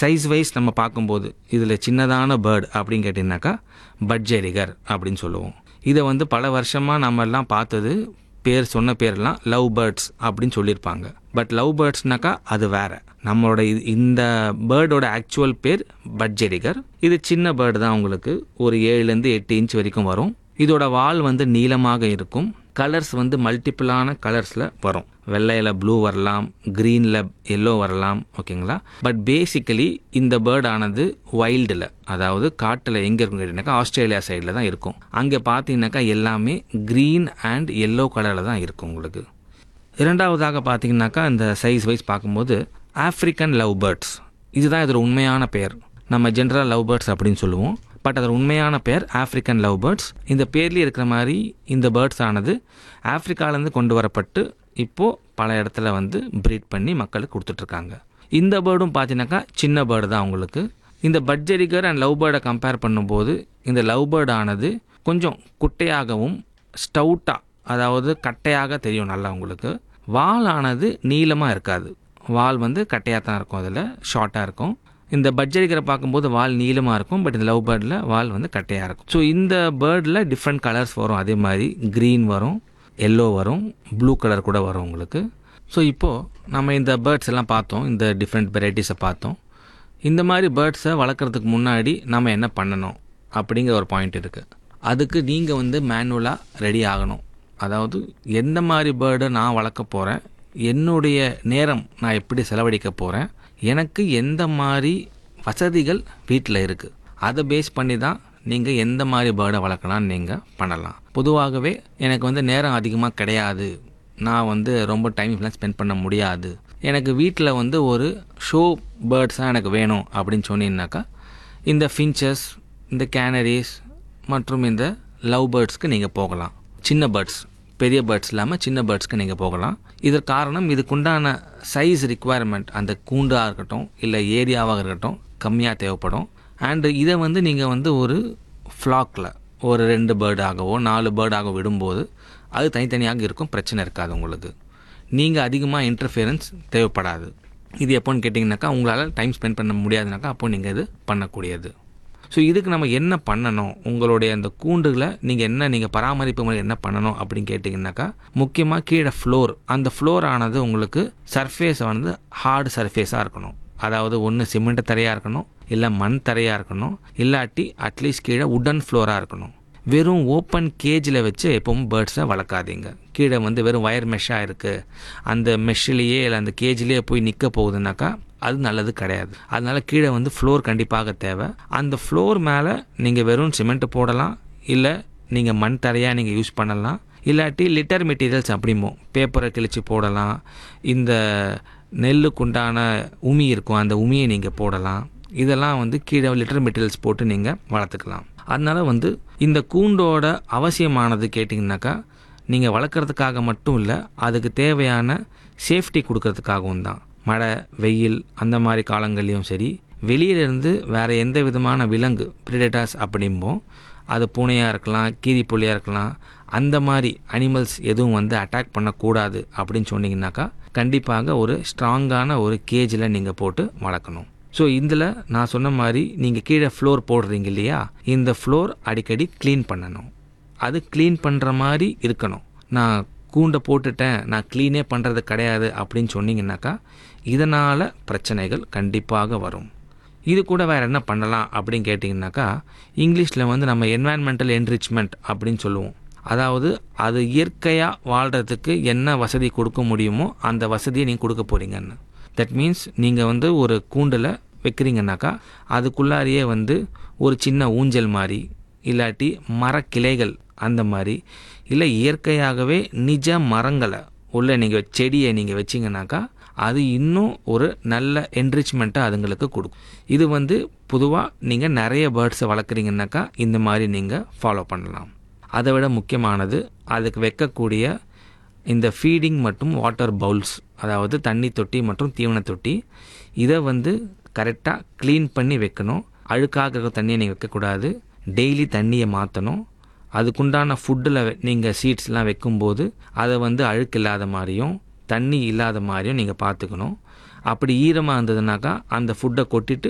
size wise நம்ம பார்க்கும்போது இதில் சின்னதான பேர்டு அப்படின்னு கேட்டிங்கனாக்கா பட்ஜெரிகர் அப்படின்னு சொல்லுவோம் இதை வந்து பல வருஷமாக நம்ம எல்லாம் பார்த்தது பேர் சொன்ன பேர்லாம் லவ் பேர்ட்ஸ் அப்படின்னு சொல்லியிருப்பாங்க பட் லவ் பேர்ட்ஸ்னாக்கா அது வேற நம்மளோட இது- இந்த பேர்டோட ஆக்சுவல் பேர் பட்ஜெரிகர் இது சின்ன பேர்டு தான் உங்களுக்கு ஒரு ஏழுலேருந்து எட்டு இன்ச் வரைக்கும் வரும் இதோட வால் வந்து நீளமாக இருக்கும் கலர்ஸ் வந்து மல்டிபிளான கலர்ஸில் வரும் வெள்ளையில் ப்ளூ வரலாம் க்ரீனில் எல்லோ வரலாம் ஓகேங்களா பட் பேசிக்கலி இந்த பேர்ட் ஆனது வைல்டில் அதாவது காட்டில் எங்கே இருக்கும் கேட்டிங்கனாக்கா ஆஸ்திரேலியா சைடில் தான் இருக்கும் அங்கே பார்த்தீங்கன்னாக்கா எல்லாமே க்ரீன் அண்ட் எல்லோ கலரில் தான் இருக்கும் உங்களுக்கு இரண்டாவதாக பார்த்தீங்கன்னாக்கா இந்த சைஸ் வைஸ் பார்க்கும்போது ஆஃப்ரிக்கன் லவ் பேர்ட்ஸ் இதுதான் இதோட உண்மையான பெயர் நம்ம ஜென்ரல் லவ் பேர்ட்ஸ் அப்படின்னு சொல்லுவோம் பட் அதோட உண்மையான பெயர் ஆஃப்ரிக்கன் லவ் பேர்ட்ஸ் இந்த பேர்லேயே இருக்கிற மாதிரி இந்த பேர்ட்ஸ் ஆனது ஆப்பிரிக்காலேருந்து கொண்டு வரப்பட்டு இப்போது பல இடத்துல வந்து ப்ரீட் பண்ணி மக்களுக்கு கொடுத்துட்ருக்காங்க இந்த பேர்டும் பார்த்தீங்கன்னாக்கா சின்ன பேர்டு தான் உங்களுக்கு இந்த பட்ஜெரிகர் அண்ட் லவ் பேர்டை கம்பேர் பண்ணும்போது இந்த லவ் பேர்டு ஆனது கொஞ்சம் குட்டையாகவும் ஸ்டவுட்டாக அதாவது கட்டையாக தெரியும் நல்லா உங்களுக்கு வால் ஆனது நீளமாக இருக்காது வால் வந்து கட்டையாக தான் இருக்கும் அதில் ஷார்ட்டாக இருக்கும் இந்த பட்ஜெரிக்கரை பார்க்கும்போது வால் நீளமாக இருக்கும் பட் இந்த லவ் பேர்டில் வால் வந்து கட்டையாக இருக்கும் ஸோ இந்த பேர்டில் டிஃப்ரெண்ட் கலர்ஸ் வரும் அதே மாதிரி க்ரீன் வரும் எல்லோ வரும் ப்ளூ கலர் கூட வரும் உங்களுக்கு ஸோ இப்போது நம்ம இந்த பேர்ட்ஸ் எல்லாம் பார்த்தோம் இந்த டிஃப்ரெண்ட் வெரைட்டிஸை பார்த்தோம் இந்த மாதிரி பேர்ட்ஸை வளர்க்குறதுக்கு முன்னாடி நம்ம என்ன பண்ணணும் அப்படிங்கிற ஒரு பாயிண்ட் இருக்குது அதுக்கு நீங்கள் வந்து மேனுவலாக ரெடி ஆகணும் அதாவது எந்த மாதிரி பேர்டை நான் வளர்க்க போகிறேன் என்னுடைய நேரம் நான் எப்படி செலவழிக்க போகிறேன் எனக்கு எந்த மாதிரி வசதிகள் வீட்டில் இருக்குது அதை பேஸ் பண்ணி தான் நீங்கள் எந்த மாதிரி பேர்டை வளர்க்கலாம்னு நீங்கள் பண்ணலாம் பொதுவாகவே எனக்கு வந்து நேரம் அதிகமாக கிடையாது நான் வந்து ரொம்ப டைம் எல்லாம் ஸ்பெண்ட் பண்ண முடியாது எனக்கு வீட்டில் வந்து ஒரு ஷோ பேர்ட்ஸாக எனக்கு வேணும் அப்படின்னு சொன்னீங்கன்னாக்கா இந்த ஃபின்ச்சஸ் இந்த கேனரிஸ் மற்றும் இந்த லவ் பேர்ட்ஸ்க்கு நீங்கள் போகலாம் சின்ன பேர்ட்ஸ் பெரிய பேர்ட்ஸ் இல்லாமல் சின்ன பேர்ட்ஸ்க்கு நீங்கள் போகலாம் இதற்கு காரணம் இதுக்குண்டான சைஸ் ரிக்குவயர்மெண்ட் அந்த கூண்டாக இருக்கட்டும் இல்லை ஏரியாவாக இருக்கட்டும் கம்மியாக தேவைப்படும் அண்டு இதை வந்து நீங்கள் வந்து ஒரு ஃப்ளாக்கில் ஒரு ரெண்டு பேர்டாகவோ நாலு பேர்டாகவோ விடும்போது அது தனித்தனியாக இருக்கும் பிரச்சனை இருக்காது உங்களுக்கு நீங்கள் அதிகமாக இன்டர்ஃபியரன்ஸ் தேவைப்படாது இது எப்போன்னு கேட்டிங்கனாக்கா உங்களால் டைம் ஸ்பெண்ட் பண்ண முடியாதுனாக்கா அப்போ நீங்கள் இது பண்ணக்கூடியது ஸோ இதுக்கு நம்ம என்ன பண்ணணும் உங்களுடைய அந்த கூண்டுகளை நீங்கள் என்ன நீங்கள் பராமரிப்பு முறை என்ன பண்ணணும் அப்படின்னு கேட்டிங்கனாக்கா முக்கியமாக கீழே ஃப்ளோர் அந்த ஃப்ளோர் ஆனது உங்களுக்கு சர்ஃபேஸ் வந்து ஹார்டு சர்ஃபேஸாக இருக்கணும் அதாவது ஒன்று சிமெண்ட் தரையாக இருக்கணும் இல்லை மண் தரையாக இருக்கணும் இல்லாட்டி அட்லீஸ்ட் கீழே உடன் ஃப்ளோராக இருக்கணும் வெறும் ஓப்பன் கேஜில் வச்சு எப்பவும் பேர்ட்ஸை வளர்க்காதீங்க கீழே வந்து வெறும் வயர் மெஷ்ஷாக இருக்குது அந்த மெஷ்ஷிலேயே இல்லை அந்த கேஜிலேயே போய் நிற்க போகுதுனாக்கா அது நல்லது கிடையாது அதனால கீழே வந்து ஃப்ளோர் கண்டிப்பாக தேவை அந்த ஃப்ளோர் மேலே நீங்கள் வெறும் சிமெண்ட் போடலாம் இல்லை நீங்கள் மண் தரையாக நீங்கள் யூஸ் பண்ணலாம் இல்லாட்டி லிட்டர் மெட்டீரியல்ஸ் அப்படிமோ பேப்பரை கிழிச்சு போடலாம் இந்த நெல்லுக்குண்டான உமி இருக்கும் அந்த உமியை நீங்கள் போடலாம் இதெல்லாம் வந்து கீழே லிட்டர் மெட்டீரியல்ஸ் போட்டு நீங்கள் வளர்த்துக்கலாம் அதனால வந்து இந்த கூண்டோட அவசியமானது கேட்டிங்கனாக்கா நீங்கள் வளர்க்குறதுக்காக மட்டும் இல்லை அதுக்கு தேவையான சேஃப்டி கொடுக்கறதுக்காகவும் தான் மழை வெயில் அந்த மாதிரி காலங்கள்லையும் சரி வெளியிலேருந்து வேறு எந்த விதமான விலங்கு பிரிடேட்டர்ஸ் அப்படிம்போம் அது பூனையாக இருக்கலாம் கீரிப்புள்ளியாக இருக்கலாம் அந்த மாதிரி அனிமல்ஸ் எதுவும் வந்து அட்டாக் பண்ணக்கூடாது அப்படின்னு சொன்னீங்கன்னாக்கா கண்டிப்பாக ஒரு ஸ்ட்ராங்கான ஒரு கேஜில் நீங்கள் போட்டு வளர்க்கணும் ஸோ இதில் நான் சொன்ன மாதிரி நீங்கள் கீழே ஃப்ளோர் போடுறீங்க இல்லையா இந்த ஃப்ளோர் அடிக்கடி க்ளீன் பண்ணணும் அது க்ளீன் பண்ணுற மாதிரி இருக்கணும் நான் கூண்டை போட்டுட்டேன் நான் க்ளீனே பண்ணுறது கிடையாது அப்படின்னு சொன்னீங்கன்னாக்கா இதனால் பிரச்சனைகள் கண்டிப்பாக வரும் இது கூட வேறு என்ன பண்ணலாம் அப்படின்னு கேட்டிங்கனாக்கா இங்கிலீஷில் வந்து நம்ம என்வாயன்மெண்டல் என்ரிச்மெண்ட் அப்படின்னு சொல்லுவோம் அதாவது அது இயற்கையாக வாழ்கிறதுக்கு என்ன வசதி கொடுக்க முடியுமோ அந்த வசதியை நீங்கள் கொடுக்க போகிறீங்கன்னு தட் மீன்ஸ் நீங்கள் வந்து ஒரு கூண்டில் வைக்கிறீங்கனாக்கா அதுக்குள்ளாரியே வந்து ஒரு சின்ன ஊஞ்சல் மாதிரி இல்லாட்டி மரக்கிளைகள் அந்த மாதிரி இல்லை இயற்கையாகவே நிஜ மரங்களை உள்ள நீங்கள் செடியை நீங்கள் வச்சிங்கனாக்கா அது இன்னும் ஒரு நல்ல என்ரிச்மெண்ட்டை அதுங்களுக்கு கொடுக்கும் இது வந்து பொதுவாக நீங்கள் நிறைய பேர்ட்ஸை வளர்க்குறீங்கனாக்கா இந்த மாதிரி நீங்கள் ஃபாலோ பண்ணலாம் அதை விட முக்கியமானது அதுக்கு வைக்கக்கூடிய இந்த ஃபீடிங் மற்றும் வாட்டர் பவுல்ஸ் அதாவது தண்ணி தொட்டி மற்றும் தீவன தொட்டி இதை வந்து கரெக்டாக க்ளீன் பண்ணி வைக்கணும் அழுக்காக இருக்கிற தண்ணியை நீங்கள் வைக்கக்கூடாது டெய்லி தண்ணியை மாற்றணும் அதுக்குண்டான ஃபுட்டில் நீங்கள் சீட்ஸ்லாம் வைக்கும்போது அதை வந்து அழுக்கு இல்லாத மாதிரியும் தண்ணி இல்லாத மாதிரியும் நீங்கள் பார்த்துக்கணும் அப்படி ஈரமாக இருந்ததுனாக்கா அந்த ஃபுட்டை கொட்டிட்டு